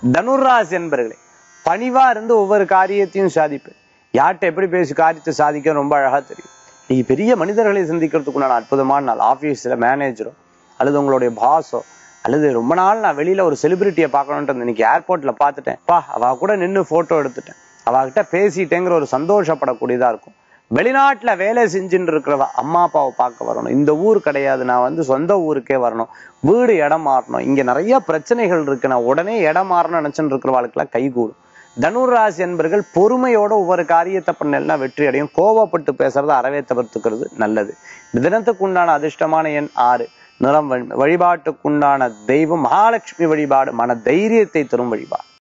தனுராசி என்பர்களே பணிவா இருந்து ஒவ்வொரு காரியத்தையும் சாதிப்பேன் யார்கிட்ட எப்படி பேசி காரியத்தை சாதிக்க ரொம்ப அழகா தெரியும் நீங்க பெரிய மனிதர்களை சந்திக்கிறதுக்குண்டான அற்புதமான நாள் ஆபீஸ்ல மேனேஜரோ அல்லது உங்களுடைய பாஸோ அல்லது ரொம்ப நாள் நான் வெளியில ஒரு செலிபிரிட்டியை பார்க்கணுன்ட்டு இன்னைக்கு ஏர்போர்ட்ல பார்த்துட்டேன் பா அவ கூட நின்று போட்டோ எடுத்துட்டேன் அவகிட்ட பேசிட்டேங்கிற ஒரு சந்தோஷப்படக்கூடியதா இருக்கும் வெளிநாட்டுல வேலை செஞ்சுட்டு இருக்கிறவ அம்மா அப்பாவை பார்க்க வரணும் இந்த ஊர் கிடையாது நான் வந்து சொந்த ஊருக்கே வரணும் வீடு இடம் மாறணும் இங்க நிறைய பிரச்சனைகள் இருக்கு நான் உடனே இடம் மாறணும்னு நினைச்சுட்டு இருக்கிறவாளுக்கெல்லாம் கைகூடும் தனுராசி என்பர்கள் பொறுமையோட ஒவ்வொரு காரியத்தை பண்ணலாம் வெற்றி அடையும் கோவப்பட்டு பேசுறத அறவே தவிர்த்துக்கிறது நல்லது இந்த தினத்துக்கு உண்டான அதிர்ஷ்டமான எண் ஆறு நிறம் வெண்மை. வழிபாட்டுக்குண்டான தெய்வம் மகாலட்சுமி வழிபாடு மன தைரியத்தை தரும் வழிபாடு